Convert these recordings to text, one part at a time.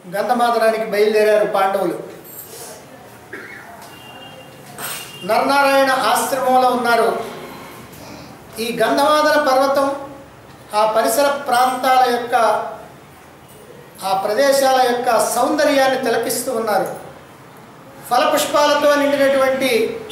గంధమాదనానికి బయలుదేరారు పాండవులు నరనారాయణ ఆశ్రమంలో ఉన్నారు ఈ గంధమాదన పర్వతం ఆ పరిసర ప్రాంతాల యొక్క ఆ ప్రదేశాల యొక్క సౌందర్యాన్ని తిలకిస్తూ ఉన్నారు ఫలపుష్పాలతో నిండినటువంటి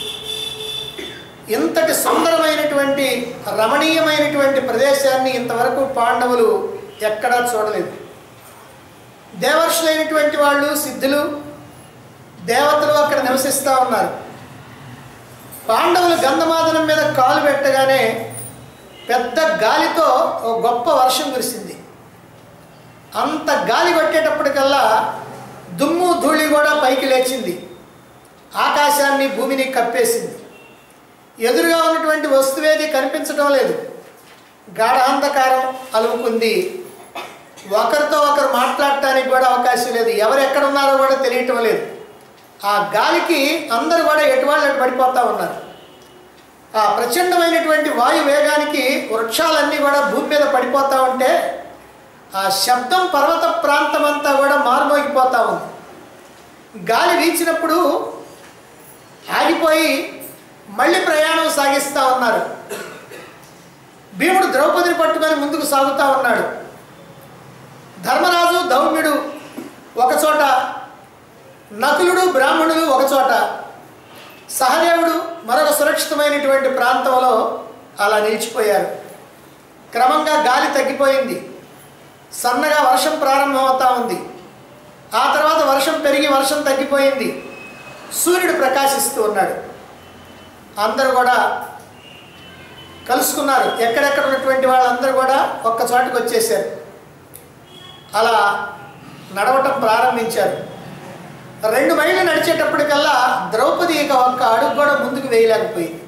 ఇంతటి సుందరమైనటువంటి రమణీయమైనటువంటి ప్రదేశాన్ని ఇంతవరకు పాండవులు ఎక్కడా చూడలేదు దేవర్షులైనటువంటి వాళ్ళు సిద్ధులు దేవతలు అక్కడ నివసిస్తూ ఉన్నారు పాండవులు గంధమాదనం మీద కాలు పెట్టగానే పెద్ద గాలితో ఒక గొప్ప వర్షం కురిసింది అంత గాలి కొట్టేటప్పటికల్లా దుమ్ము ధూళి కూడా పైకి లేచింది ఆకాశాన్ని భూమిని కప్పేసింది ఎదురుగా ఉన్నటువంటి వస్తువేది కనిపించడం లేదు గాఢాంధకారం అలుముకుంది ఒకరితో ఒకరు మాట్లాడటానికి కూడా అవకాశం లేదు ఎవరు ఎక్కడ ఉన్నారో కూడా తెలియటం లేదు ఆ గాలికి అందరూ కూడా ఎటువాళ్ళు అటు పడిపోతూ ఉన్నారు ఆ ప్రచండమైనటువంటి వాయు వేగానికి వృక్షాలన్నీ కూడా భూమి మీద పడిపోతూ ఉంటే ఆ శబ్దం పర్వత ప్రాంతం అంతా కూడా మారుమోగిపోతూ ఉంది గాలి వీచినప్పుడు ఆగిపోయి మళ్ళీ ప్రయాణం సాగిస్తూ ఉన్నారు భీముడు ద్రౌపదిని పట్టుకొని ముందుకు సాగుతూ ఉన్నాడు ధర్మరాజు దౌమ్యుడు ఒకచోట నకులుడు బ్రాహ్మణులు ఒకచోట సహదేవుడు మరొక సురక్షితమైనటువంటి ప్రాంతంలో అలా నిలిచిపోయారు క్రమంగా గాలి తగ్గిపోయింది సన్నగా వర్షం ప్రారంభమవుతా ఉంది ఆ తర్వాత వర్షం పెరిగి వర్షం తగ్గిపోయింది సూర్యుడు ప్రకాశిస్తూ ఉన్నాడు అందరూ కూడా కలుసుకున్నారు ఎక్కడెక్కడ ఉన్నటువంటి వాళ్ళందరూ కూడా ఒక్క చోటుకు వచ్చేసారు అలా నడవటం ప్రారంభించారు రెండు మైళ్ళు నడిచేటప్పటికల్లా ద్రౌపది ఇక ఒక్క అడుగు కూడా ముందుకు వేయలేకపోయింది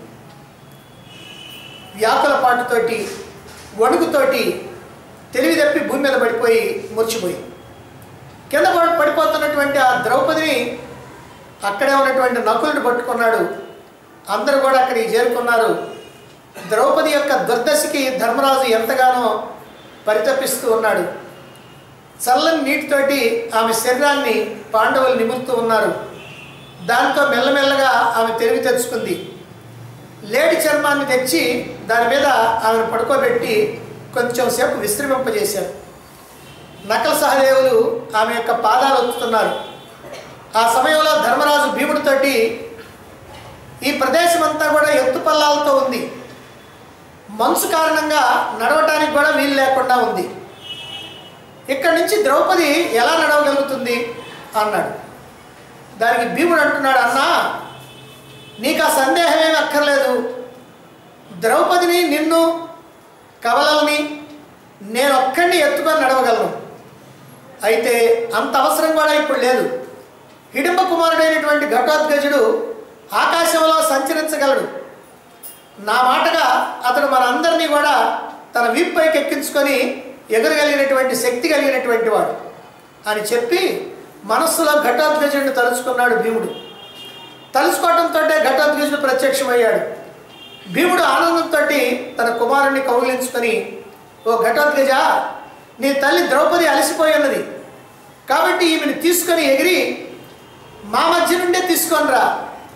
వ్యాకుల పాటుతోటి వణుకుతోటి తెలివి తప్పి భూమి మీద పడిపోయి మూర్చిపోయి కింద పడి పడిపోతున్నటువంటి ఆ ద్రౌపదిని అక్కడే ఉన్నటువంటి నకులుడు పట్టుకున్నాడు అందరూ కూడా అక్కడికి చేరుకున్నారు ద్రౌపది యొక్క దుర్దశకి ధర్మరాజు ఎంతగానో పరితపిస్తూ ఉన్నాడు చల్లని నీటితోటి ఆమె శరీరాన్ని పాండవులు నిమురుతూ ఉన్నారు దాంతో మెల్లమెల్లగా ఆమె తెలివి తెచ్చుకుంది లేడి చర్మాన్ని తెచ్చి దాని మీద ఆమెను పడుకోబెట్టి కొంచెం సేపు విశ్రమింపజేశారు నకల సహదేవులు ఆమె యొక్క పాదాలు ఒత్తుతున్నారు ఆ సమయంలో ధర్మరాజు భీముడితోటి ఈ ప్రదేశం అంతా కూడా ఎత్తుపల్లాలతో ఉంది మంచు కారణంగా నడవటానికి కూడా వీలు లేకుండా ఉంది ఇక్కడి నుంచి ద్రౌపది ఎలా నడవగలుగుతుంది అన్నాడు దానికి భీముడు అంటున్నాడు అన్నా నీకు ఆ సందేహం ఏమి అక్కర్లేదు ద్రౌపదిని నిన్ను కవలల్ని నేను ఒక్కడిని ఎత్తుకొని నడవగలను అయితే అంత అవసరం కూడా ఇప్పుడు లేదు హిడింబ కుమారుడైనటువంటి ఘటోద్గజుడు ఆకాశంలో సంచరించగలడు నా మాటగా అతడు మనందరినీ కూడా తన వీపుపైకి ఎక్కించుకొని ఎగరగలిగినటువంటి శక్తి కలిగినటువంటి వాడు అని చెప్పి మనస్సులో ఘటోద్గజుడిని తలుచుకున్నాడు భీముడు తలుచుకోవడంతో ఘటోద్గజుడు ప్రత్యక్షమయ్యాడు భీముడు ఆనందంతో తన కుమారుణ్ణి కౌగిలించుకొని ఓ ఘటోద్గజ నీ తల్లి ద్రౌపది అలసిపోయి ఉన్నది కాబట్టి ఈమెను తీసుకొని ఎగిరి మా మధ్య నుండే తీసుకొని రా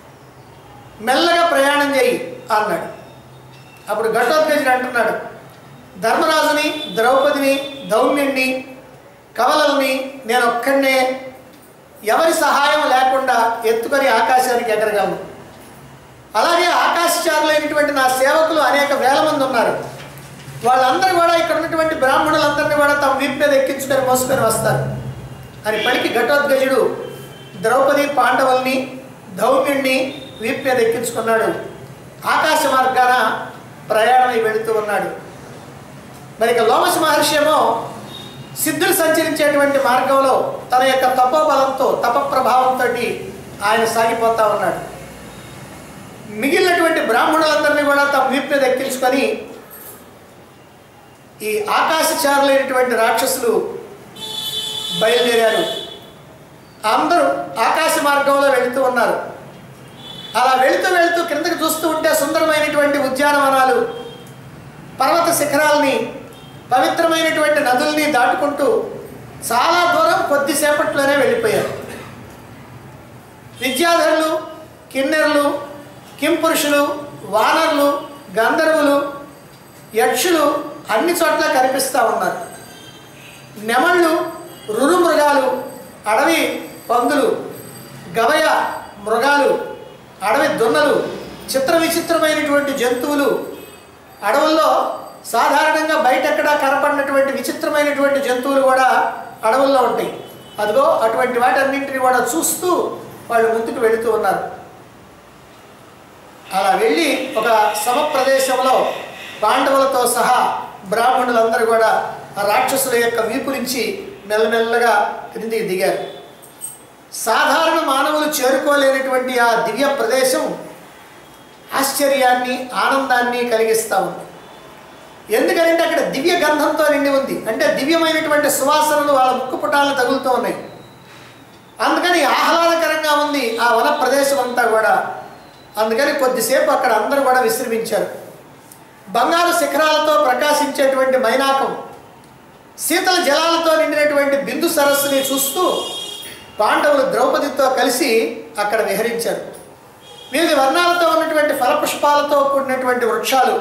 మెల్లగా ప్రయాణం చేయి అన్నాడు అప్పుడు ఘటోత్కజుడు అంటున్నాడు ధర్మరాజుని ద్రౌపదిని దౌమ్యుణ్ణి కవలల్ని నేను ఒక్కడనే ఎవరి సహాయం లేకుండా ఎత్తుకొని ఆకాశానికి ఎగరగలను అలాగే ఆకాశచారులైనటువంటి నా సేవకులు అనేక వేల మంది ఉన్నారు వాళ్ళందరూ కూడా ఇక్కడ ఉన్నటువంటి బ్రాహ్మణులందరినీ కూడా తమ వీపు మీద ఎక్కించుకొని మోసుకొని వస్తారు అని పలికి ఘటోద్గజుడు ద్రౌపది పాండవుల్ని దౌమ్యుణ్ణి వీపు మీద ఎక్కించుకున్నాడు ఆకాశ మార్గాన ప్రయాణమై వెళుతూ ఉన్నాడు మరి ఇక లోమస మహర్షి ఏమో సిద్ధులు సంచరించేటువంటి మార్గంలో తన యొక్క తపోబలంతో తప ప్రభావంతో ఆయన సాగిపోతా ఉన్నాడు మిగిలినటువంటి బ్రాహ్మణులందరినీ కూడా తమ వీపు మీద ఎక్కించుకొని ఈ ఆకాశచారులైనటువంటి రాక్షసులు బయలుదేరారు అందరూ ఆకాశ మార్గంలో వెళుతూ ఉన్నారు అలా వెళుతూ వెళుతూ కిందకి చూస్తూ ఉంటే సుందరమైనటువంటి ఉద్యానవనాలు పర్వత శిఖరాల్ని పవిత్రమైనటువంటి నదుల్ని దాటుకుంటూ చాలా దూరం కొద్దిసేపట్లోనే వెళ్ళిపోయారు విద్యాధరులు కిన్నెరులు కింపురుషులు వానరులు గంధర్వులు యక్షులు అన్ని చోట్ల కనిపిస్తూ ఉన్నారు నెమళ్ళు రురు మృగాలు అడవి పందులు గవయ మృగాలు అడవి దున్నలు చిత్ర విచిత్రమైనటువంటి జంతువులు అడవుల్లో సాధారణంగా బయట ఎక్కడా కనపడినటువంటి విచిత్రమైనటువంటి జంతువులు కూడా అడవుల్లో ఉంటాయి అదిగో అటువంటి వాటన్నింటిని కూడా చూస్తూ వాళ్ళు ముందుకు వెళుతూ ఉన్నారు అలా వెళ్ళి ఒక సమ ప్రదేశంలో పాండవులతో సహా బ్రాహ్మణులందరూ కూడా ఆ రాక్షసుల యొక్క వీపు నుంచి మెల్లమెల్లగా క్రిందికి దిగారు సాధారణ మానవులు చేరుకోలేనటువంటి ఆ దివ్య ప్రదేశం ఆశ్చర్యాన్ని ఆనందాన్ని కలిగిస్తూ ఉంది ఎందుకంటే అక్కడ దివ్య గంధంతో నిండి ఉంది అంటే దివ్యమైనటువంటి సువాసనలు వాళ్ళ ముక్కు పుటాలను తగులుతూ ఉన్నాయి అందుకని ఆహ్లాదకరంగా ఉంది ఆ వన ప్రదేశం అంతా కూడా అందుకని కొద్దిసేపు అక్కడ అందరూ కూడా విశ్రమించారు బంగారు శిఖరాలతో ప్రకాశించేటువంటి మైనాకం శీతల జలాలతో నిండినటువంటి బిందు సరస్సుని చూస్తూ పాండవులు ద్రౌపదితో కలిసి అక్కడ విహరించారు వివిధ వర్ణాలతో ఉన్నటువంటి ఫలపుష్పాలతో కూడినటువంటి వృక్షాలు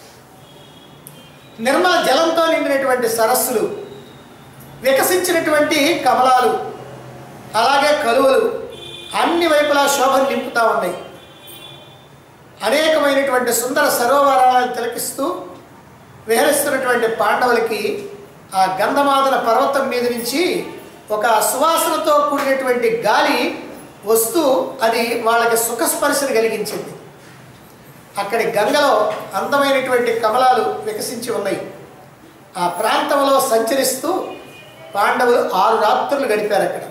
నిర్మల జలంతో నిండినటువంటి సరస్సులు వికసించినటువంటి కమలాలు అలాగే కలువలు అన్ని వైపులా శోభను నింపుతూ ఉన్నాయి అనేకమైనటువంటి సుందర సరోవరాలను తిలకిస్తూ విహరిస్తున్నటువంటి పాండవులకి ఆ గంధమాదన పర్వతం మీద నుంచి ఒక సువాసనతో కూడినటువంటి గాలి వస్తూ అది వాళ్ళకి సుఖస్పర్శను కలిగించింది అక్కడి గంగలో అందమైనటువంటి కమలాలు వికసించి ఉన్నాయి ఆ ప్రాంతంలో సంచరిస్తూ పాండవులు ఆరు రాత్రులు గడిపారు అక్కడ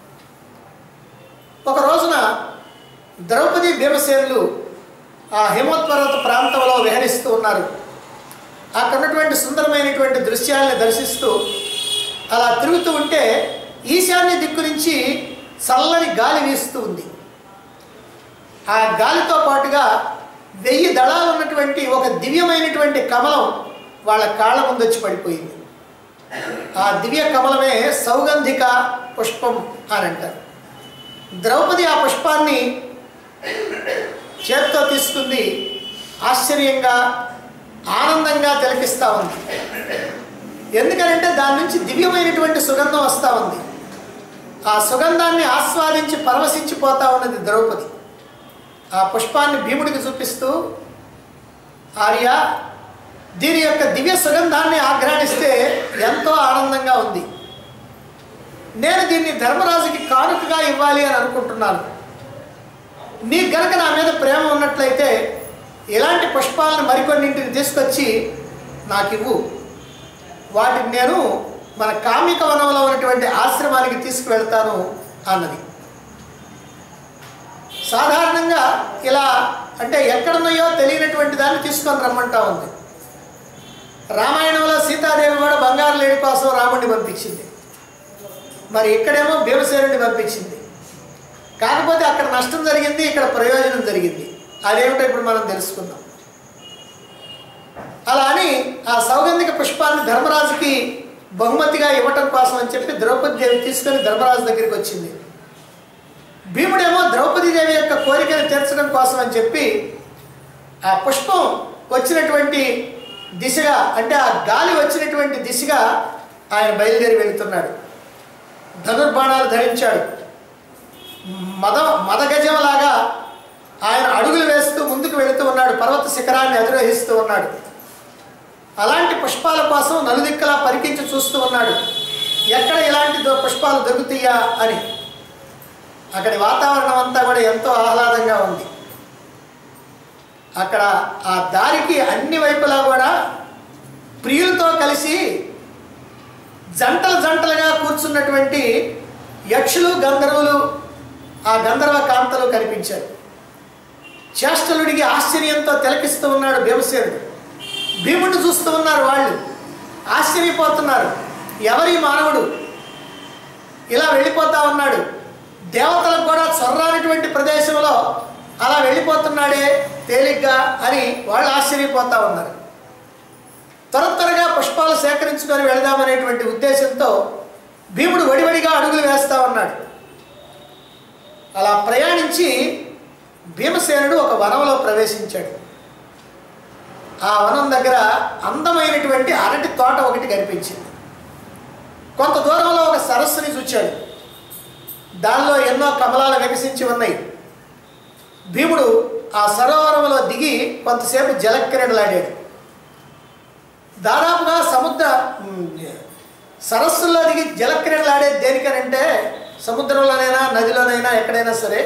ఒక రోజున ద్రౌపది భీమసేనులు ఆ హిమోత్పర్వత ప్రాంతంలో విహరిస్తూ ఉన్నారు అక్కడ ఉన్నటువంటి సుందరమైనటువంటి దృశ్యాలను దర్శిస్తూ అలా తిరుగుతూ ఉంటే ఈశాన్య దిక్కు నుంచి చల్లని గాలి వీస్తూ ఉంది ఆ గాలితో పాటుగా వెయ్యి దళాలు ఉన్నటువంటి ఒక దివ్యమైనటువంటి కమలం వాళ్ళ కాళ్ళ ముందు వచ్చి పడిపోయింది ఆ దివ్య కమలమే సౌగంధిక పుష్పం అని అంటారు ద్రౌపది ఆ పుష్పాన్ని చేత్తో తీసుకుంది ఆశ్చర్యంగా ఆనందంగా తిలకిస్తూ ఉంది ఎందుకనంటే దాని నుంచి దివ్యమైనటువంటి సుగంధం వస్తూ ఉంది ఆ సుగంధాన్ని ఆస్వాదించి పరవశించిపోతా ఉన్నది ద్రౌపది ఆ పుష్పాన్ని భీముడికి చూపిస్తూ ఆర్య దీని యొక్క దివ్య సుగంధాన్ని ఆఘ్రాణిస్తే ఎంతో ఆనందంగా ఉంది నేను దీన్ని ధర్మరాజుకి కానుకగా ఇవ్వాలి అని అనుకుంటున్నాను నీకు గనక నా మీద ప్రేమ ఉన్నట్లయితే ఇలాంటి పుష్పాలను మరికొన్నింటిని తీసుకొచ్చి నాకు ఇవ్వు వాటిని నేను మన కామిక వనంలో ఉన్నటువంటి ఆశ్రమానికి తీసుకువెళ్తాను అన్నది సాధారణంగా ఇలా అంటే ఎక్కడున్నాయో తెలియనటువంటి దాన్ని తీసుకొని రమ్మంటా ఉంది రామాయణంలో సీతాదేవి కూడా బంగారు లేడి కోసం రాముడిని పంపించింది మరి ఇక్కడేమో భీమసేనుడిని పంపించింది కాకపోతే అక్కడ నష్టం జరిగింది ఇక్కడ ప్రయోజనం జరిగింది అదేమిటో ఇప్పుడు మనం తెలుసుకుందాం అలా అని ఆ సౌగంధిక పుష్పాన్ని ధర్మరాజుకి బహుమతిగా ఇవ్వటం కోసం అని చెప్పి ద్రౌపది దేవి తీసుకొని ధర్మరాజు దగ్గరికి వచ్చింది భీముడేమో ద్రౌపది దేవి యొక్క కోరికను తీర్చడం కోసం అని చెప్పి ఆ పుష్పం వచ్చినటువంటి దిశగా అంటే ఆ గాలి వచ్చినటువంటి దిశగా ఆయన బయలుదేరి వెళుతున్నాడు ధనుర్బాణాలు ధరించాడు మద మదగజంలాగా ఆయన అడుగులు వేస్తూ ముందుకు వెళుతూ ఉన్నాడు పర్వత శిఖరాన్ని అధిరోహిస్తూ ఉన్నాడు అలాంటి పుష్పాల కోసం నలుదిక్కలా పరికించి చూస్తూ ఉన్నాడు ఎక్కడ ఇలాంటి దొ- పుష్పాలు దొరుకుతాయా అని అక్కడి వాతావరణం అంతా కూడా ఎంతో ఆహ్లాదంగా ఉంది అక్కడ ఆ దారికి అన్ని వైపులా కూడా ప్రియులతో కలిసి జంటలు జంటలుగా కూర్చున్నటువంటి యక్షులు గంధర్వులు ఆ గంధర్వ కాంతలు కనిపించారు చేష్టలుడికి ఆశ్చర్యంతో తిలకిస్తూ ఉన్నాడు భీమసేనుడు భీముడిని చూస్తూ ఉన్నారు వాళ్ళు ఆశ్చర్యపోతున్నారు ఎవరి మానవుడు ఇలా వెళ్ళిపోతా ఉన్నాడు దేవతలకు కూడా చొర్రానటువంటి ప్రదేశంలో అలా వెళ్ళిపోతున్నాడే తేలిగ్గా అని వాళ్ళు ఆశ్చర్యపోతా ఉన్నారు త్వర త్వరగా పుష్పాలు సేకరించుకొని వెళదామనేటువంటి ఉద్దేశంతో భీముడు వడివడిగా అడుగులు వేస్తా ఉన్నాడు అలా ప్రయాణించి భీమసేనుడు ఒక వనంలో ప్రవేశించాడు ఆ వనం దగ్గర అందమైనటువంటి అరటి తోట ఒకటి కనిపించింది కొంత దూరంలో ఒక సరస్సుని చూచాడు దానిలో ఎన్నో కమలాలు వికసించి ఉన్నాయి భీముడు ఆ సరోవరంలో దిగి కొంతసేపు జలక్రీడలాడాడు దాదాపుగా సముద్ర ఉమ్, సరస్సుల్లో దిగి జలక్రీడలాడేది దేనికనంటే సముద్రంలోనైనా నదిలోనైనా ఎక్కడైనా సరే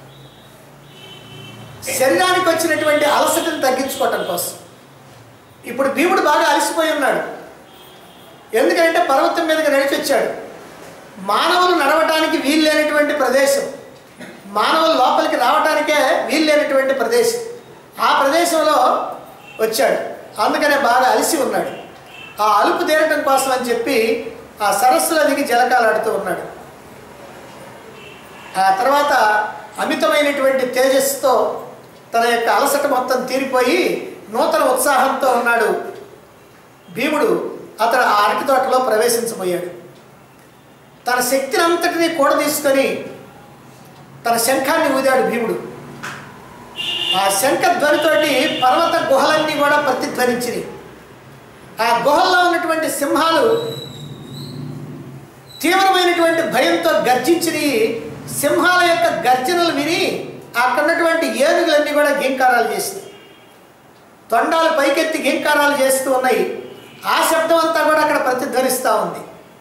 శరీరానికి వచ్చినటువంటి అలసటను తగ్గించుకోవటం కోసం ఇప్పుడు భీముడు బాగా అలసిపోయి ఉన్నాడు ఎందుకంటే పర్వతం మీదకి నడిచి వచ్చాడు మానవులు నడవటానికి వీలు లేనటువంటి ప్రదేశం మానవులు లోపలికి రావటానికే వీలు లేనటువంటి ప్రదేశం ఆ ప్రదేశంలో వచ్చాడు అందుకనే బాగా అలసి ఉన్నాడు ఆ అలుపు తీరటం కోసం అని చెప్పి ఆ సరస్సులో దిగి జలకాలాడుతూ ఉన్నాడు ఆ తర్వాత అమితమైనటువంటి తేజస్సుతో తన యొక్క అలసట మొత్తం తీరిపోయి నూతన ఉత్సాహంతో ఉన్నాడు భీముడు అతడు ఆ అరటి తోటలో ప్రవేశించబోయాడు తన శక్తిని అంతటినీ కూడా తీసుకొని తన శంఖాన్ని ఊదాడు భీముడు ఆ శంఖ ధ్వనితోటి పర్వత గుహలన్నీ కూడా ప్రతిధ్వనించినాయి ఆ గుహల్లో ఉన్నటువంటి సింహాలు తీవ్రమైనటువంటి భయంతో గర్జించినవి సింహాల యొక్క గర్జనలు విని అక్కడ ఉన్నటువంటి ఏనుగులన్నీ కూడా గింకారాలు చేసినాయి తొండాలు పైకెత్తి గింకారాలు చేస్తూ ఉన్నాయి ఆ శబ్దం అంతా కూడా అక్కడ ప్రతిధ్వనిస్తూ ఉంది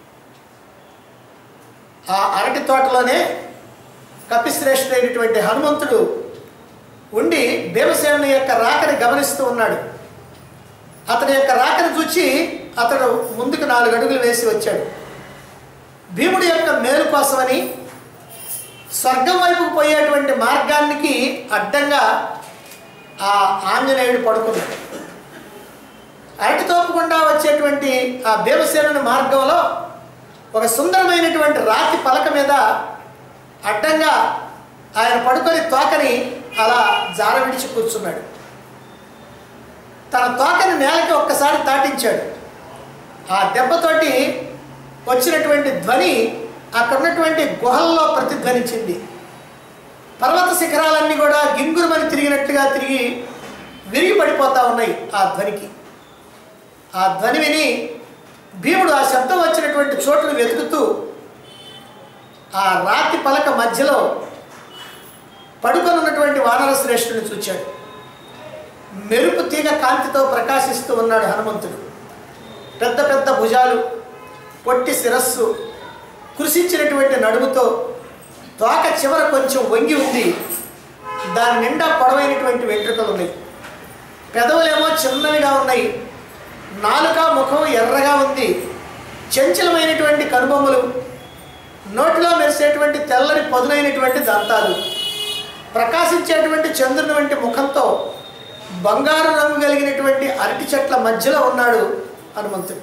ఆ అరటి తోటలోనే కపిశ్రేష్ఠుడైనటువంటి హనుమంతుడు ఉండి భీమసేనుని యొక్క రాకని గమనిస్తూ ఉన్నాడు అతని యొక్క రాకని చూచి అతడు ముందుకు నాలుగు అడుగులు వేసి వచ్చాడు భీముడి యొక్క మేలు కోసమని స్వర్గం వైపుకు పోయేటువంటి మార్గానికి అడ్డంగా ఆ ఆంజనేయుడు పడుకున్నాడు అరటి తోపకుండా వచ్చేటువంటి ఆ భీమసేనుని మార్గంలో ఒక సుందరమైనటువంటి రాతి పలక మీద అడ్డంగా ఆయన పడుకొని తోకని అలా జార విడిచి కూర్చున్నాడు తన తోకని నేలకి ఒక్కసారి తాటించాడు ఆ దెబ్బతోటి వచ్చినటువంటి ధ్వని అక్కడ ఉన్నటువంటి గుహల్లో ప్రతిధ్వనించింది పర్వత శిఖరాలన్నీ కూడా గింగురుమని తిరిగినట్టుగా తిరిగి విరిగి పడిపోతా ఉన్నాయి ఆ ధ్వనికి ఆ ధ్వని విని భీముడు ఆ శబ్దం వచ్చినటువంటి చోటును వెతుకుతూ ఆ రాతి పలక మధ్యలో పడుకొని ఉన్నటువంటి వానర శ్రేష్ఠుని చూచాడు మెరుపు తీగ కాంతితో ప్రకాశిస్తూ ఉన్నాడు హనుమంతుడు పెద్ద పెద్ద భుజాలు పొట్టి శిరస్సు కృషించినటువంటి నడుముతో తోక చివర కొంచెం వంగి ఉంది దాని నిండా పొడవైనటువంటి వెంట్రుకలు ఉన్నాయి పెదవులేమో చిన్నవిగా ఉన్నాయి నాలుక ముఖం ఎర్రగా ఉంది చంచలమైనటువంటి కనుబొమ్మలు నోటిలో మెరిసేటువంటి తెల్లని పదునైనటువంటి దంతాలు ప్రకాశించేటువంటి చంద్రుని వంటి ముఖంతో బంగారు రంగు కలిగినటువంటి అరటి చెట్ల మధ్యలో ఉన్నాడు హనుమంతుడు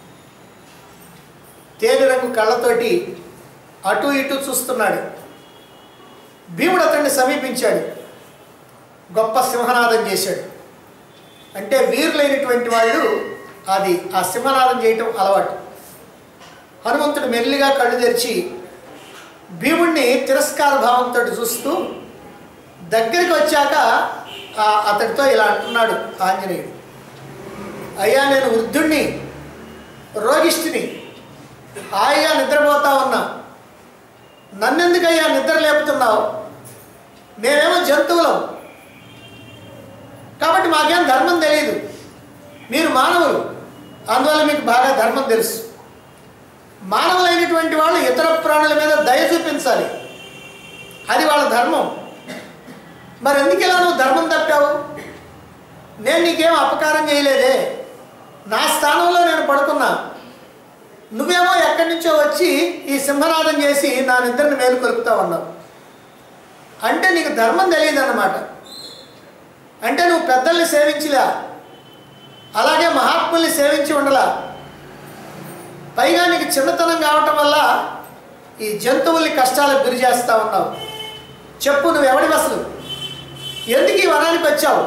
తేనె రంగు కళ్ళతోటి అటు ఇటు చూస్తున్నాడు భీముడు అతన్ని సమీపించాడు గొప్ప సింహనాదం చేశాడు అంటే వీరులైనటువంటి వాళ్ళు అది ఆ సింహనాదం చేయటం అలవాటు హనుమంతుడు మెల్లిగా కళ్ళు తెరిచి భీముణ్ణి తిరస్కార భావంతో చూస్తూ దగ్గరికి వచ్చాక ఆ అతడితో ఇలా అంటున్నాడు ఆంజనేయుడు అయ్యా నేను వృద్ధుణ్ణి రోగిష్ఠిని హాయిగా నిద్రపోతా ఉన్నా నన్నెందుకయ్యా నిద్ర లేపుతున్నావు మేమేమో జంతువులం కాబట్టి మాకేం ధర్మం తెలియదు మీరు మానవులు అందువల్ల మీకు బాగా ధర్మం తెలుసు మానవులైనటువంటి వాళ్ళు ఇతర ప్రాణుల మీద దయ చూపించాలి అది వాళ్ళ ధర్మం మరి ఎందుకు ఇలా నువ్వు ధర్మం తప్పావు నేను నీకేం అపకారం చేయలేదే నా స్థానంలో నేను పడుకున్నా నువ్వేమో ఎక్కడి నుంచో వచ్చి ఈ సింహనాదం చేసి నా నిద్రని మేలు కొలుపుతావు అన్నావు అంటే నీకు ధర్మం తెలియదు అన్నమాట అంటే నువ్వు పెద్దల్ని సేవించలా అలాగే మహాత్ముల్ని సేవించి ఉండలా పైగా నీకు చిన్నతనం కావటం వల్ల ఈ జంతువుల్ని కష్టాలకు గురి చేస్తూ ఉన్నావు చెప్పు నువ్వు ఎవడి అసలు ఎందుకు ఈ వనానికి వచ్చావు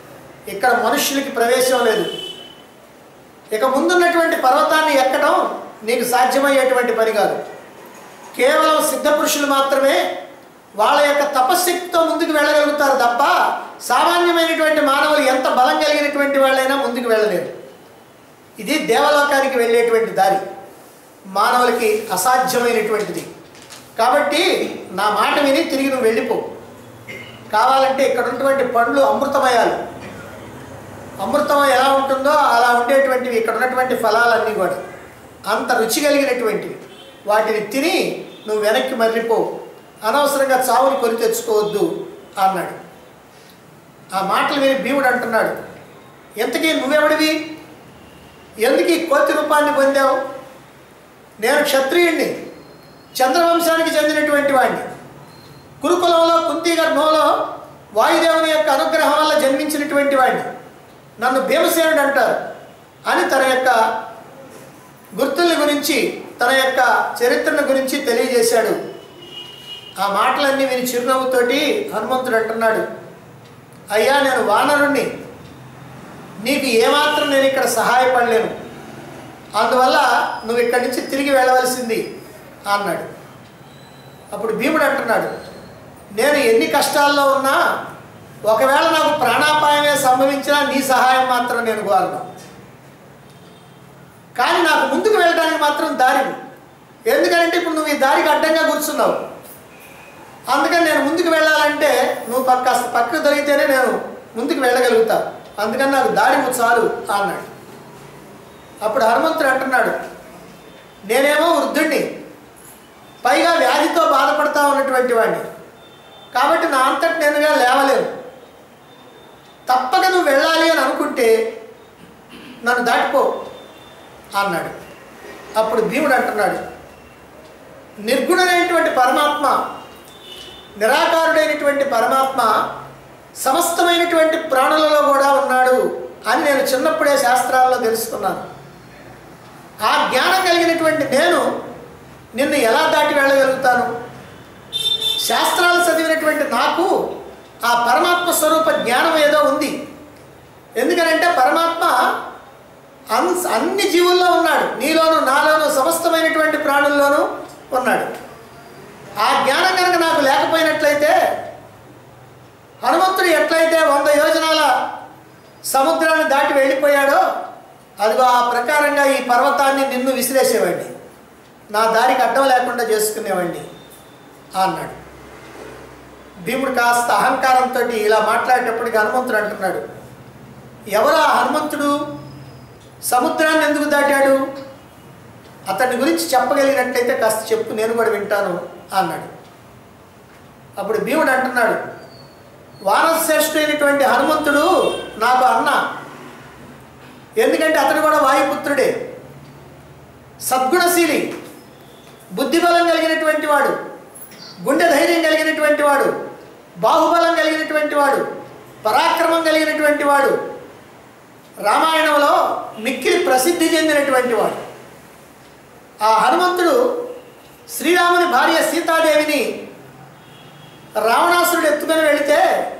ఇక్కడ మనుష్యులకి ప్రవేశం లేదు ఇక ముందున్నటువంటి పర్వతాన్ని ఎక్కడం నీకు సాధ్యమయ్యేటువంటి పని కాదు కేవలం సిద్ధ పురుషులు మాత్రమే వాళ్ళ యొక్క తపశ్శక్తితో ముందుకు వెళ్ళగలుగుతారు తప్ప సామాన్యమైనటువంటి మానవులు ఎంత బలం కలిగినటువంటి వాళ్ళైనా ముందుకు వెళ్ళలేరు ఇది దేవలోకానికి వెళ్ళేటువంటి దారి మానవులకి అసాధ్యమైనటువంటిది కాబట్టి నా మాట విని తిరిగి నువ్వు వెళ్ళిపో కావాలంటే ఇక్కడ ఉన్నటువంటి పండ్లు అమృతమయాలు అమృతం ఎలా ఉంటుందో అలా ఉండేటువంటివి ఇక్కడ ఉన్నటువంటి ఫలాలన్నీ కూడా అంత రుచి కలిగినటువంటివి వాటిని తిని నువ్వు వెనక్కి మర్రిపో అనవసరంగా చావుని కొని తెచ్చుకోవద్దు అన్నాడు ఆ మాటలు విని భీముడు అంటున్నాడు ఎంతకీ నువ్వెవడివి ఎందుకు ఈ కోతి రూపాన్ని పొందావు నేను క్షత్రియుణ్ణి చంద్రవంశానికి చెందినటువంటి వాడిని కురుకులంలో కుంతి గర్భంలో వాయుదేవుని యొక్క అనుగ్రహం వల్ల జన్మించినటువంటి వాడిని నన్ను భీమసేనుడు అంటారు అని తన యొక్క గుర్తుల్ని గురించి తన యొక్క చరిత్రను గురించి తెలియజేశాడు ఆ మాటలన్నీ విని చిరునవ్వుతోటి హనుమంతుడు అంటున్నాడు అయ్యా నేను వానరుణ్ణి నీకు ఏమాత్రం నేను ఇక్కడ సహాయపడలేను అందువల్ల నువ్వు ఇక్కడి నుంచి తిరిగి వెళ్ళవలసింది అన్నాడు అప్పుడు భీముడు అంటున్నాడు నేను ఎన్ని కష్టాల్లో ఉన్నా ఒకవేళ నాకు ప్రాణాపాయమే సంభవించినా నీ సహాయం మాత్రం నేను కోరను కానీ నాకు ముందుకు వెళ్ళడానికి మాత్రం దారి ఇవ్వు. ఎందుకంటే ఇప్పుడు నువ్వు ఈ దారికి అడ్డంగా కూర్చున్నావు అందుకని నేను ముందుకు వెళ్ళాలంటే నువ్వు పక్క కాస్త పక్కకు దొరికితేనే నేను ముందుకు వెళ్ళగలుగుతా అందుకని నాకు దారి ఇవ్వు చాలు అన్నాడు అప్పుడు హనుమంతుడు అంటున్నాడు నేనేమో వృద్ధుణ్ణి పైగా వ్యాధితో బాధపడతా ఉన్నటువంటి వాడిని కాబట్టి నా అంతటి నేనుగా లేవలేను తప్పక నువ్వు వెళ్ళాలి అని అనుకుంటే నన్ను దాటిపో అన్నాడు అప్పుడు భీముడు అంటున్నాడు నిర్గుణమైనటువంటి పరమాత్మ నిరాకారుడైనటువంటి పరమాత్మ సమస్తమైనటువంటి ప్రాణులలో కూడా ఉన్నాడు అని నేను చిన్నప్పుడే శాస్త్రాల్లో తెలుసుకున్నాను ఆ జ్ఞానం కలిగినటువంటి నేను నిన్ను ఎలా దాటి వెళ్ళగలుగుతాను శాస్త్రాలు చదివినటువంటి నాకు ఆ పరమాత్మ స్వరూప జ్ఞానం ఏదో ఉంది ఎందుకనంటే పరమాత్మ అన్ అన్ని జీవుల్లో ఉన్నాడు నీలోను నాలోను సమస్తమైనటువంటి ప్రాణుల్లోనూ ఉన్నాడు ఆ జ్ఞానం కనుక నాకు లేకపోయినట్లయితే హనుమంతుడు ఎట్లయితే వంద యోజనాల సముద్రాన్ని దాటి వెళ్ళిపోయాడో అదిగో ఆ ప్రకారంగా ఈ పర్వతాన్ని నిన్ను విసిరేసేవాడిని నా దారికి అడ్డం లేకుండా చేసుకునేవాడిని అన్నాడు భీముడు కాస్త అహంకారంతో ఇలా మాట్లాడేటప్పటికి హనుమంతుడు అంటున్నాడు ఎవరు ఆ హనుమంతుడు సముద్రాన్ని ఎందుకు దాటాడు అతని గురించి చెప్పగలిగినట్లయితే కాస్త చెప్పు నేను కూడా వింటాను అన్నాడు అప్పుడు భీముడు అంటున్నాడు వానశ్రేష్ఠుడైనటువంటి హనుమంతుడు నాకు అన్న ఎందుకంటే అతడు కూడా వాయుపుత్రుడే సద్గుణశీలి బుద్ధిబలం కలిగినటువంటి వాడు గుండె ధైర్యం కలిగినటువంటి వాడు బాహుబలం కలిగినటువంటి వాడు పరాక్రమం కలిగినటువంటి వాడు రామాయణంలో మిక్కిలి ప్రసిద్ధి చెందినటువంటి వాడు ఆ హనుమంతుడు శ్రీరాముని భార్య సీతాదేవిని రావణాసురుడు ఎత్తుకొని వెళితే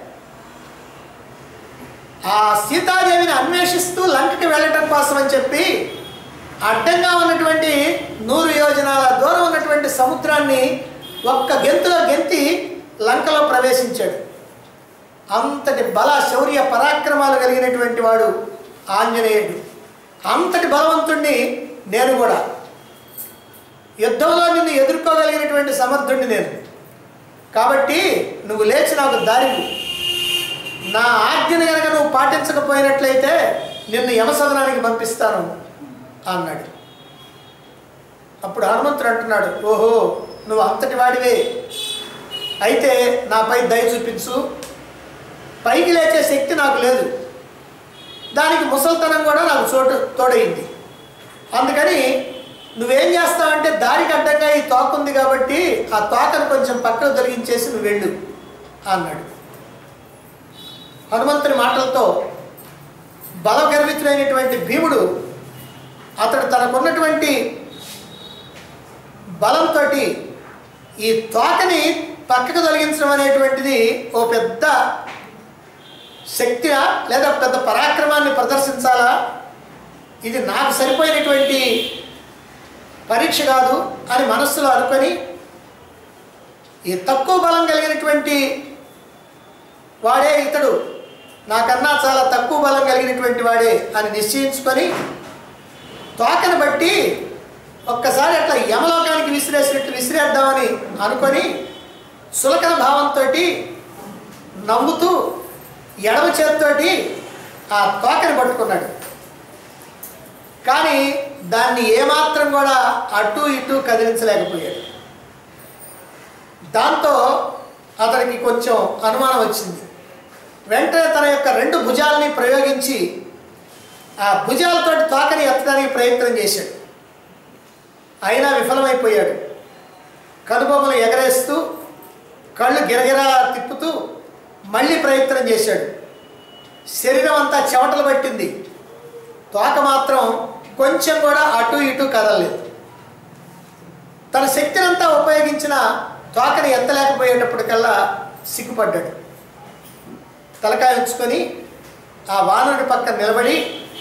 ఆ సీతాదేవిని అన్వేషిస్తూ లంకకి వెళ్ళటం కోసం అని చెప్పి అడ్డంగా ఉన్నటువంటి నూరు యోజనాల దూరం ఉన్నటువంటి సముద్రాన్ని ఒక్క గెంతులో గెంతి లంకలో ప్రవేశించాడు అంతటి బల శౌర్య పరాక్రమాలు కలిగినటువంటి వాడు ఆంజనేయుడు అంతటి బలవంతుణ్ణి నేను కూడా యుద్ధంలో నిన్ను ఎదుర్కోగలిగినటువంటి సమర్థుణ్ణి నేను కాబట్టి నువ్వు లేచి నాకు దారి ఇవ్వు. నా ఆజ్ఞను కనుక నువ్వు పాటించకపోయినట్లయితే నిన్ను యమసదనానికి పంపిస్తాను అన్నాడు అప్పుడు హనుమంతుడు అంటున్నాడు ఓహో నువ్వు అంతటి వాడివే అయితే నాపై దయ చూపించు పైకి లేచే శక్తి నాకు లేదు దానికి ముసల్తనం కూడా నాకు చోటు తోడైంది అందుకని నువ్వేం చేస్తావంటే దారికి అడ్డంగా ఈ తోక ఉంది కాబట్టి ఆ తోకను కొంచెం పక్కకు తొలగించేసి నువ్వు వెళ్ళు అన్నాడు హనుమంతుని మాటలతో బలగర్వితుడైనటువంటి భీముడు అతడు తనకున్నటువంటి బలంతో ఈ తోకని పక్కకు తొలగించడం అనేటువంటిది ఓ పెద్ద శక్తిగా లేదా పెద్ద పరాక్రమాన్ని ప్రదర్శించాలా ఇది నాకు సరిపోయినటువంటి పరీక్ష కాదు అని మనస్సులో అనుకొని ఈ తక్కువ బలం కలిగినటువంటి వాడే ఇతడు నాకన్నా చాలా తక్కువ బలం కలిగినటువంటి వాడే అని నిశ్చయించుకొని తోకను బట్టి ఒక్కసారి అట్లా యమలోకానికి విసిరేసినట్టు విసిరేద్దామని అనుకొని సులకన భావంతో నవ్వుతూ ఎడమ చేతితోటి ఆ తోకని పట్టుకున్నాడు కానీ దాన్ని ఏమాత్రం కూడా అటు ఇటు కదిలించలేకపోయాడు దాంతో అతనికి కొంచెం అనుమానం వచ్చింది వెంటనే తన యొక్క రెండు భుజాలని ప్రయోగించి ఆ భుజాలతోటి తోకని ఎత్తడానికి ప్రయత్నం చేశాడు అయినా విఫలమైపోయాడు కనుబొమ్మలు ఎగరేస్తూ కళ్ళు గిరగిరా తిప్పుతూ మళ్ళీ ప్రయత్నం చేశాడు శరీరం అంతా చెమటలు పట్టింది తోక మాత్రం కొంచెం కూడా అటు ఇటు కదలలేదు తన శక్తిని అంతా ఉపయోగించిన తోకని ఎత్తలేకపోయేటప్పటికల్లా సిగ్గుపడ్డాడు తలకాయ ఉంచుకొని ఆ వానరుడి పక్కన నిలబడి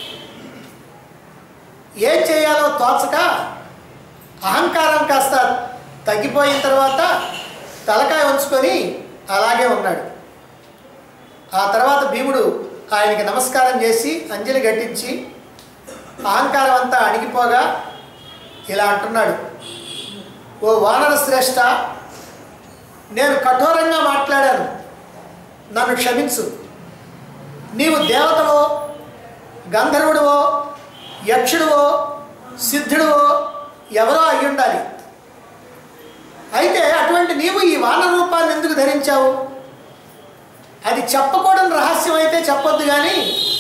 ఏం చేయాలో తోచక అహంకారం కాస్త తగ్గిపోయిన తర్వాత తలకాయ ఉంచుకొని అలాగే ఉన్నాడు ఆ తర్వాత భీముడు ఆయనకి నమస్కారం చేసి అంజలి ఘటించి అహంకారం అంతా అణిగిపోగా ఇలా అంటున్నాడు ఓ వానర శ్రేష్ఠ నేను కఠోరంగా మాట్లాడాను నన్ను క్షమించు నీవు దేవతవో గంధర్వుడివో యక్షుడివో సిద్ధుడివో ఎవరో అయి ఉండాలి అయితే అటువంటి నీవు ఈ వానర రూపాన్ని ఎందుకు ధరించావు అది చెప్పకూడని రహస్యం అయితే చెప్పొద్దు కానీ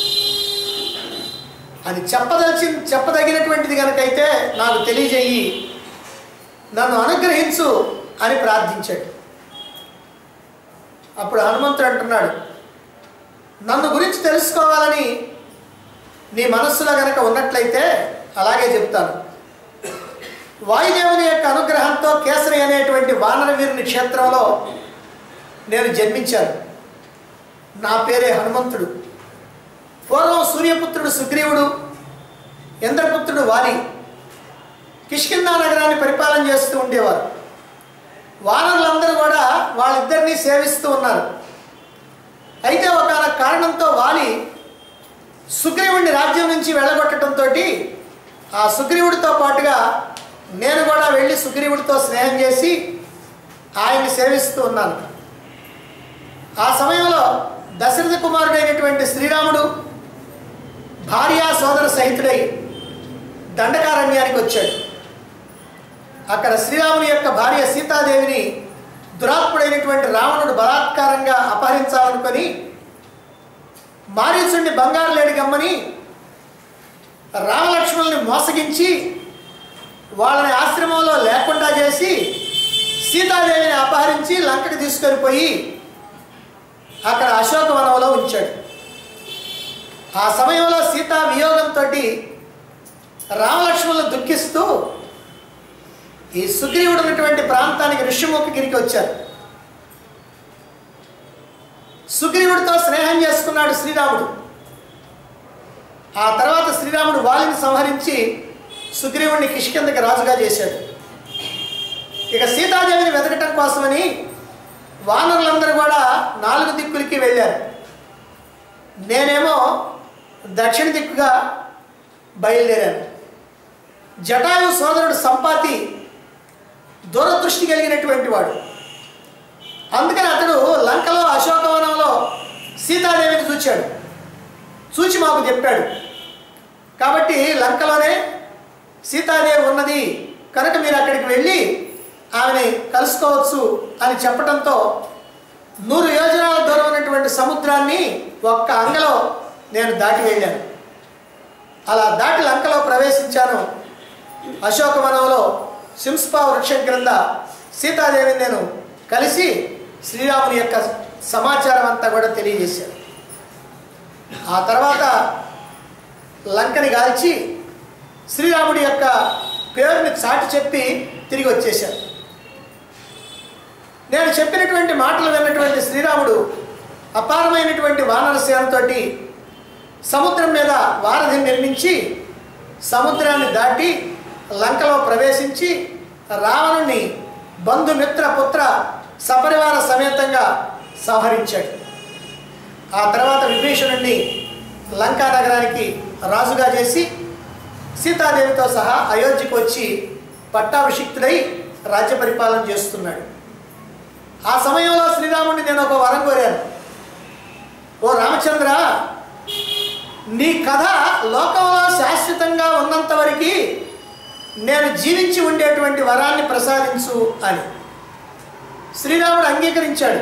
అది చెప్పదలిచి చెప్పదగినటువంటిది కనుకైతే నాకు తెలియజేయి నన్ను అనుగ్రహించు అని ప్రార్థించాడు అప్పుడు హనుమంతుడు అంటున్నాడు నన్ను గురించి తెలుసుకోవాలని నీ మనస్సులో గనక ఉన్నట్లయితే అలాగే చెప్తాను వాయుదేవుని యొక్క అనుగ్రహంతో కేసరి అనేటువంటి వానర వీరుని క్షేత్రంలో నేను జన్మించాను నా పేరే హనుమంతుడు పూర్వం సూర్యపుత్రుడు సుగ్రీవుడు ఇంద్రపుత్రుడు వాలి కిష్కిందా నగరాన్ని పరిపాలన చేస్తూ ఉండేవారు వానరులందరూ కూడా వాళ్ళిద్దరినీ సేవిస్తూ ఉన్నారు అయితే ఒక కారణంతో వాలి సుగ్రీవుడిని రాజ్యం నుంచి వెళ్ళగొట్టడంతో ఆ సుగ్రీవుడితో పాటుగా నేను కూడా వెళ్ళి సుగ్రీవుడితో స్నేహం చేసి ఆయన్ని సేవిస్తూ ఉన్నాను ఆ సమయంలో దశరథ కుమారుడైనటువంటి శ్రీరాముడు భార్యా సోదర సహితుడై దండకారణ్యానికి వచ్చాడు అక్కడ శ్రీరాముని యొక్క భార్య సీతాదేవిని దురాత్ముడైనటువంటి రావణుడు బలాత్కారంగా అపహరించాలనుకొని మారీచుడిని బంగారు లేడి గమ్మని రామలక్ష్మణుల్ని మోసగించి వాళ్ళని ఆశ్రమంలో లేకుండా చేసి సీతాదేవిని అపహరించి లంకకి తీసుకొని పోయి అక్కడ అశోకవనంలో ఉంచాడు ఆ సమయంలో సీతా వియోగంతో రామలక్ష్మణులు దుఃఖిస్తూ ఈ సుగ్రీవుడు ఉన్నటువంటి ప్రాంతానికి ఋష్యముఖగిరికి వచ్చారు సుగ్రీవుడితో స్నేహం చేసుకున్నాడు శ్రీరాముడు ఆ తర్వాత శ్రీరాముడు వాలిని సంహరించి సుగ్రీవుడిని కిష్కిందకి రాజుగా చేశాడు ఇక సీతాదేవిని వెతకటం కోసమని వానరులందరూ కూడా నాలుగు దిక్కులకి వెళ్ళారు నేనేమో దక్షిణ దిక్కుగా బయలుదేరాను జటాయు సోదరుడు సంపాతి దూరదృష్టి కలిగినటువంటి వాడు అందుకని అతడు లంకలో అశోకవనంలో సీతాదేవిని చూచాడు చూచి మాకు చెప్పాడు కాబట్టి లంకలోనే సీతాదేవి ఉన్నది కనుక మీరు అక్కడికి వెళ్ళి ఆమెని కలుసుకోవచ్చు అని చెప్పడంతో నూరు యోజనాల దూరం ఉన్నటువంటి సముద్రాన్ని ఒక్క అంగలో నేను దాటి వెళ్ళాను అలా దాటి లంకలో ప్రవేశించాను అశోకవనంలో సింస్పా వృక్షం క్రింద సీతాదేవిని నేను కలిసి శ్రీరాముని యొక్క సమాచారం అంతా కూడా తెలియజేశాను ఆ తర్వాత లంకని గాల్చి శ్రీరాముడి యొక్క పేరుని చాటి చెప్పి తిరిగి వచ్చేశాను నేను చెప్పినటువంటి మాటలు విన్నటువంటి శ్రీరాముడు అపారమైనటువంటి వానర సేనతోటి సముద్రం మీద వారధిని నిర్మించి సముద్రాన్ని దాటి లంకలో ప్రవేశించి రావణుని బంధుమిత్ర పుత్ర సపరివార సమేతంగా సంహరించాడు ఆ తర్వాత విభీషణుడిని లంకా నగరానికి రాజుగా చేసి సీతాదేవితో సహా అయోధ్యకు వచ్చి పట్టాభిషిక్తుడై రాజ్య పరిపాలన చేస్తున్నాడు ఆ సమయంలో శ్రీరాముడిని నేను ఒక వరం కోరాను ఓ రామచంద్ర నీ కథ లోకంలో శాశ్వతంగా ఉన్నంత వరకు నేను జీవించి ఉండేటువంటి వరాన్ని ప్రసాదించు అని శ్రీరాముడు అంగీకరించాడు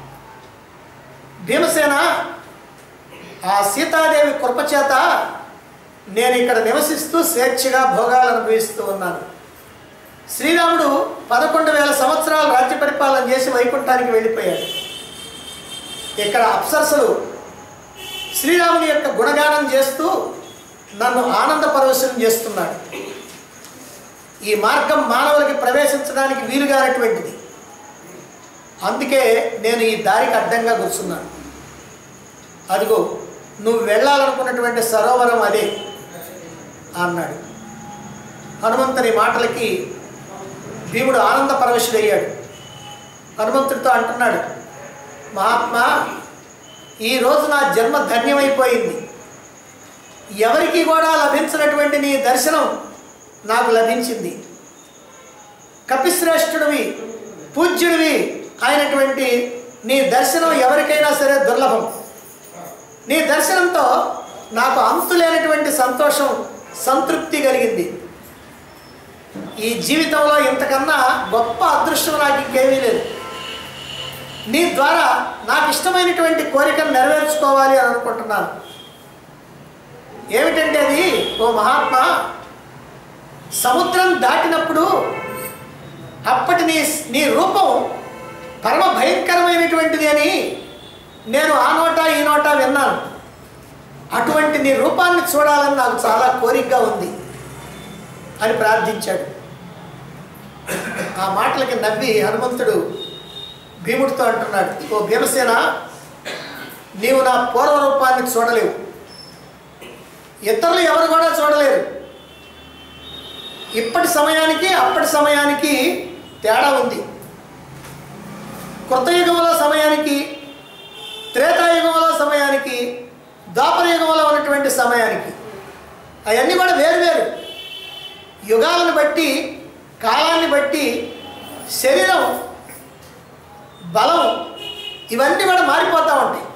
భీమసేన ఆ సీతాదేవి కృపచేత నేను ఇక్కడ నివసిస్తూ స్వేచ్ఛగా భోగాలు అనుభవిస్తూ ఉన్నాను శ్రీరాముడు పదకొండు వేల సంవత్సరాలు రాజ్య పరిపాలన చేసి వైకుంఠానికి వెళ్ళిపోయాడు ఇక్కడ అప్సరసలు శ్రీరాముని యొక్క గుణగానం చేస్తూ నన్ను ఆనంద పరవశనం చేస్తున్నాడు ఈ మార్గం మానవులకి ప్రవేశించడానికి వీలుగానటువంటిది అందుకే నేను ఈ దారికి అడ్డంగా కూర్చున్నాను అదిగో నువ్వు వెళ్ళాలనుకున్నటువంటి సరోవరం అదే అన్నాడు హనుమంతుని మాటలకి భీముడు ఆనంద పరవశుడయ్యాడు హనుమంతుడితో అంటున్నాడు మహాత్మా ఈరోజు నా జన్మ ధన్యమైపోయింది ఎవరికి కూడా లభించినటువంటి నీ దర్శనం నాకు లభించింది కపిశ్రేష్ఠుడివి పూజ్యుడివి అయినటువంటి నీ దర్శనం ఎవరికైనా సరే దుర్లభం నీ దర్శనంతో నాకు అంతులేనటువంటి సంతోషం సంతృప్తి కలిగింది ఈ జీవితంలో ఇంతకన్నా గొప్ప అదృష్టం నాకు ఇంకేమీ లేదు నీ ద్వారా నాకు ఇష్టమైనటువంటి కోరికను నెరవేర్చుకోవాలి అని అనుకుంటున్నాను ఏమిటంటే అది ఓ మహాత్మా సముద్రం దాటినప్పుడు అప్పటి నీ నీ రూపం పరమ భయంకరమైనటువంటిది అని నేను ఆ నోట ఈ నోట విన్నాను అటువంటి నీ రూపాన్ని చూడాలని నాకు చాలా కోరికగా ఉంది అని ప్రార్థించాడు ఆ మాటలకి నవ్వి హనుమంతుడు భీముడితో అంటున్నాడు ఓ భీమసేన నీవు నా పూర్వ రూపాన్ని చూడలేవు ఇతరులు ఎవరు కూడా చూడలేరు ఇప్పటి సమయానికి అప్పటి సమయానికి తేడా ఉంది కృతయుగంలో సమయానికి త్రేతాయుగంలో సమయానికి ద్వాపరయుగంలో ఉన్నటువంటి సమయానికి అవన్నీ కూడా వేరు వేరు యుగాలను బట్టి కాలాన్ని బట్టి శరీరం బలం ఇవన్నీ కూడా మారిపోతూ ఉంటాయి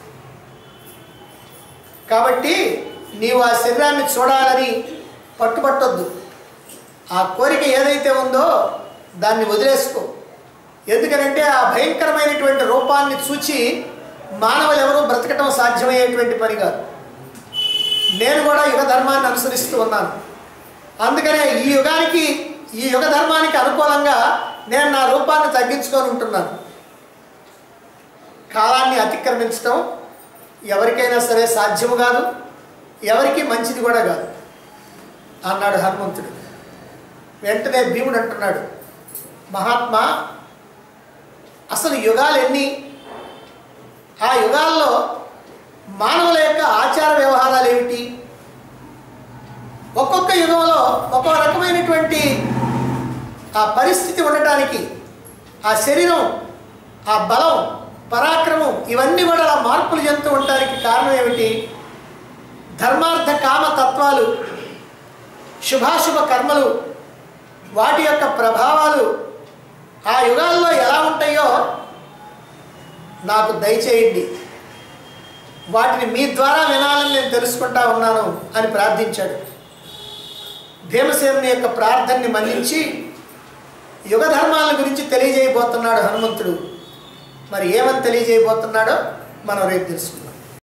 కాబట్టి నీవు ఆ శరీరాన్ని చూడాలని పట్టుపట్టొద్దు ఆ కోరిక ఏదైతే ఉందో దాన్ని వదిలేసుకో ఎందుకనంటే ఆ భయంకరమైనటువంటి రూపాన్ని చూచి మానవులు ఎవరూ బ్రతకటం సాధ్యమయ్యేటువంటి పని కాదు నేను కూడా యుగ ధర్మాన్ని అనుసరిస్తూ ఉన్నాను అందుకనే ఈ యుగానికి ఈ యుగ ధర్మానికి అనుకూలంగా నేను నా రూపాన్ని తగ్గించుకొని ఉంటున్నాను కాలాన్ని అతిక్రమించడం ఎవరికైనా సరే సాధ్యము కాదు ఎవరికి మంచిది కూడా కాదు అన్నాడు హనుమంతుడు వెంటనే భీముడు అంటున్నాడు మహాత్మా అసలు యుగాలు ఎన్ని ఆ యుగాల్లో మానవుల యొక్క ఆచార వ్యవహారాలు ఏమిటి ఒక్కొక్క యుగంలో ఒక్కొక్క రకమైనటువంటి ఆ పరిస్థితి ఉండటానికి ఆ శరీరం ఆ బలం పరాక్రమం ఇవన్నీ కూడా అలా మార్పులు చెందుతూ ఉండడానికి కారణం ఏమిటి ధర్మార్థ కామ తత్వాలు శుభాశుభ కర్మలు వాటి యొక్క ప్రభావాలు ఆ యుగాల్లో ఎలా ఉంటాయో నాకు దయచేయండి వాటిని మీ ద్వారా వినాలని నేను తెలుసుకుంటా ఉన్నాను అని ప్రార్థించాడు భీమసేనుని యొక్క ప్రార్థనని మన్నించి యుగ ధర్మాల గురించి తెలియజేయబోతున్నాడు హనుమంతుడు మరి ఏమని తెలియజేయబోతున్నాడో మనం రేపు తెలుసుకుందాం